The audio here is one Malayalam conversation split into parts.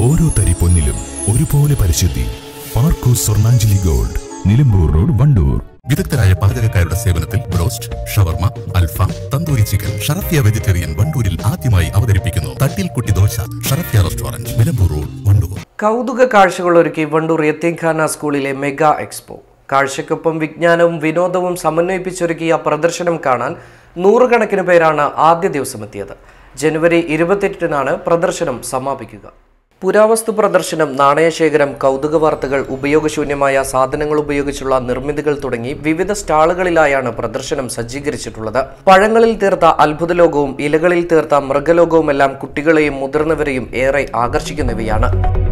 ഓരോ തരി പൊന്നിലും ഒരുപോലെ പരിശുദ്ധി പാർക്കൂർ സ്വർണാഞ്ജലി ഗോൾഡ് നിലമ്പൂർ റോഡ് വണ്ടൂർ വിദഗ്ധരായ പാചകക്കാരുടെ സേവനത്തിൽ broast shawarma alfaham tandoori chicken Sharafiya vegetarian വണ്ടൂരിൽ ആദ്യമായി അവതരിപ്പിക്കുന്നു തട്ടിൽ കുട്ടി ദോശ ഷറഫിയ റെസ്റ്റോറന്റ് നിലമ്പൂർ റോഡ് വണ്ടൂർ കൗതുക കാഴ്ചകൾ ഒരുക്കി വണ്ടൂർ യത്തീംഖാന സ്കൂളിലെ മെഗാ എക്സ്പോ കാഴ്ചയ്ക്കൊപ്പം വിജ്ഞാനവും വിനോദവും സമന്വയിപ്പിച്ചൊരുക്കിയ പ്രദർശനം കാണാൻ നൂറുകണക്കിന് പേരാണ് ആദ്യ ദിവസം എത്തിയത് ജനുവരി ഇരുപത്തെട്ടിനാണ് പ്രദർശനം സമാപിക്കുക പുരാവസ്തു പ്രദർശനം നാണയശേഖരം കൗതുക വാർത്തകൾ ഉപയോഗശൂന്യമായ സാധനങ്ങൾ ഉപയോഗിച്ചുള്ള നിർമ്മിതികൾ തുടങ്ങി വിവിധ സ്റ്റാളുകളിലായാണ് പ്രദർശനം സജ്ജീകരിച്ചിട്ടുള്ളത് പഴങ്ങളിൽ തീർത്ത അത്ഭുത ലോകവും ഇലകളിൽ തീർത്ത മൃഗലോകവുമെല്ലാം കുട്ടികളെയും മുതിർന്നവരെയും ഏറെ ആകർഷിക്കുന്നവയാണ്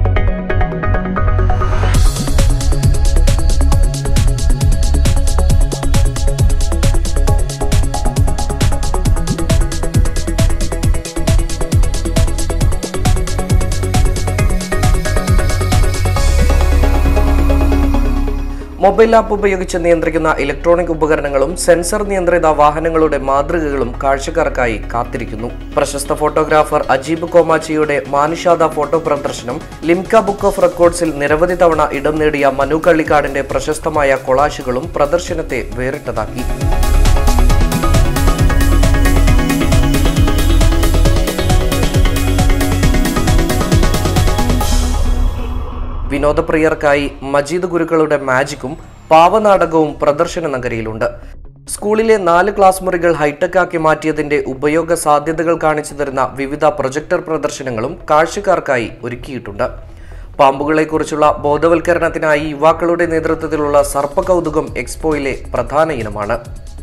മൊബൈൽ ആപ്പ് ഉപയോഗിച്ച് നിയന്ത്രിക്കുന്ന ഇലക്ട്രോണിക് ഉപകരണങ്ങളും സെൻസർ നിയന്ത്രിത വാഹനങ്ങളുടെ മാതൃകകളും കാഴ്ചക്കാർക്കായി കാത്തിരിക്കുന്നു പ്രശസ്ത ഫോട്ടോഗ്രാഫർ അജീബ് കോമാച്ചിയുടെ മാനുഷാദ ഫോട്ടോ പ്രദർശനം ലിംക ബുക്ക് ഓഫ് റെക്കോർഡ്സിൽ നിരവധി തവണ ഇടം നേടിയ മനു കള്ളിക്കാടിന്റെ പ്രശസ്തമായ കൊളാഷുകളും പ്രദർശനത്തെ വേറിട്ടതാക്കി വിനോദപ്രിയർക്കായി മജീദ് ഗുരുക്കളുടെ മാജിക്കും പാവനാടകവും പ്രദർശന നഗരിയിലുണ്ട് സ്കൂളിലെ നാല് ക്ലാസ് മുറികൾ ഹൈടെക് ആക്കി മാറ്റിയതിന്റെ ഉപയോഗ സാധ്യതകൾ കാണിച്ചു തരുന്ന വിവിധ പ്രൊജക്ടർ പ്രദർശനങ്ങളും കാഴ്ചക്കാർക്കായി ഒരുക്കിയിട്ടുണ്ട് പാമ്പുകളെക്കുറിച്ചുള്ള ബോധവൽക്കരണത്തിനായി യുവാക്കളുടെ നേതൃത്വത്തിലുള്ള സർപ്പകൗതുകം എക്സ്പോയിലെ പ്രധാന ഇനമാണ്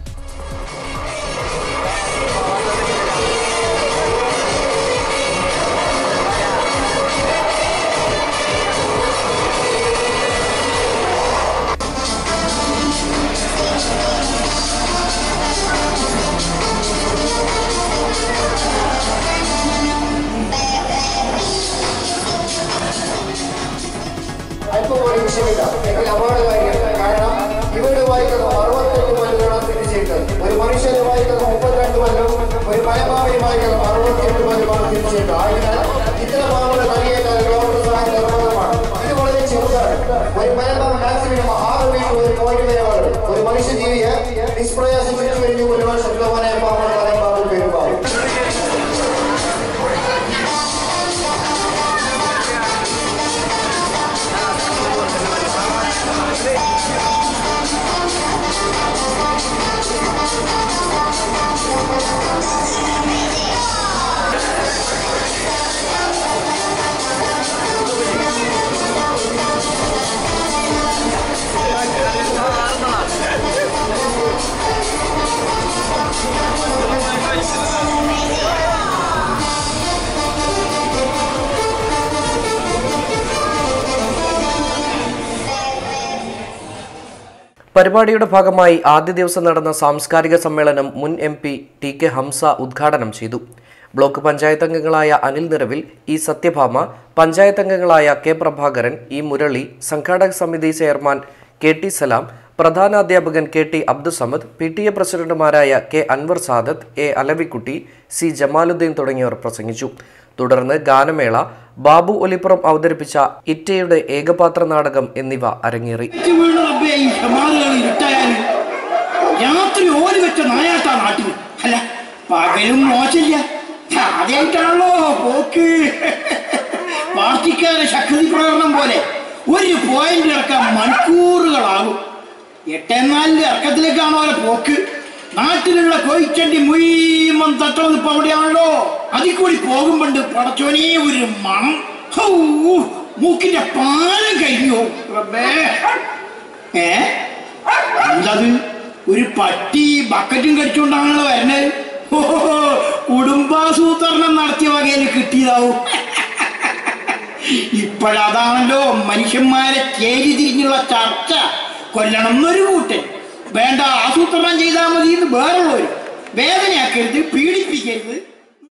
അല്പം ഒരു വിഷയമില്ല എങ്കിൽ അവാർഡ് വായിക്കണം കാരണം ഇവിടെ വായിക്കുന്നത് അറുപത്തെട്ട് കൊല്ലുകളാണ് തിരിച്ചേട്ടത് ഒരു മനുഷ്യന് വായിക്കുന്നത് മുപ്പത്തിരണ്ട് കൊല്ലം ഒരു മലമാവിന് വായിക്കുന്നത് അറുപത്തിയെട്ട് കൊല്ലമാണ് തിരിച്ചേട്ടത് ആയതിനാൽ ഇത്തരം പാമ്പുകൾ നൽകിയേക്കാൾ ഡോക്ടർ സഹായം നിർബന്ധമാണ് ഇത് വളരെ ചെറുതാണ് ഒരു മലമാവ് മാക്സിമം ആറ് മീറ്റർ ഒരു പോയിന്റ് വരെ വളരും ഒരു മനുഷ്യജീവിയെ നിഷ്പ്രയാസം ചുറ്റി കഴിഞ്ഞ് കൊല്ലുവാൻ ശക്തമായ പാമ്പാണ് മലമാവിൽ പെരുമാറും പരിപാടിയുടെ ഭാഗമായി ആദ്യ ദിവസം നടന്ന സാംസ്കാരിക സമ്മേളനം മുൻ M P T K Hamza ഉദ്ഘാടനം ചെയ്തു ബ്ലോക്ക് പഞ്ചായത്ത് അംഗങ്ങളായ അനിൽ നിറവിൽ ഇ സത്യഭാമ പഞ്ചായത്ത് അംഗങ്ങളായ കെ പ്രഭാകരൻ ഇ മുരളി സംഘാടക സമിതി ചെയർമാൻ കെ ടി സലാം പ്രധാനാധ്യാപകൻ K T Abdussamad P T A പ്രസിഡന്റുമാരായ K Anwar Sadath A Alavikutty C Jamaluddin തുടങ്ങിയവർ പ്രസംഗിച്ചു തുടർന്ന് ഗാനമേള ബാബു ഒലിപ്പുറം അവതരിപ്പിച്ച ഇറ്റയുടെ ഏകപാത്ര നാടകം എന്നിവ അരങ്ങേറി ഇറ്റ് വീണ് റബ്ബേ ഈ ഹിമാറുകൾ ഇരുട്ടായാൽ രാത്രി ഓടി വെച്ച നായാട്ടാ നാട്ടിൽ അല്ല പകലും മോശമില്ല ആദ്യമായിട്ടാണല്ലോ പോക്ക് പാർട്ടിക്കാരെ ശക്തി പ്രകടനം പോലെ ഒരു പോയിന്റ് ഇറക്കാൻ മണിക്കൂറുകളാകും എട്ടെന്നാലിന്റെ ഇറക്കത്തിലേക്കാണോ അവരെ പോക്ക് നാട്ടിലുള്ള കോയിച്ചണ്ടി മുഴുവൻ തട്ടുന്നത് ഇപ്പൊ അവിടെയാണല്ലോ അതിൽ കൂടി പോകുമ്പോണ്ട് പടച്ചോനേ ഒരു മണം ഹൗ, മൂക്കിന്റെ പാലം കഴിഞ്ഞു റബ്ബേ ഏ എന്തത് ഒരു പട്ടി ബക്കറ്റും കടിച്ചുകൊണ്ടാണല്ലോ വരുന്നത് ഓ കുടുംബാസൂത്രണം നടത്തിയ വകയിൽ കിട്ടിയതാവും ഇപ്പോഴതാണല്ലോ മനുഷ്യന്മാരെ ചേരി തിരിഞ്ഞുള്ള ചർച്ച കൊല്ലണം എന്നൊരു കൂട്ടൻ വേണ്ട ആസൂത്രണം ചെയ്താൽ മതി എന്ന് വേറുള്ളവർ വേദനയാക്കരുത് പീഡിപ്പിക്കരുത്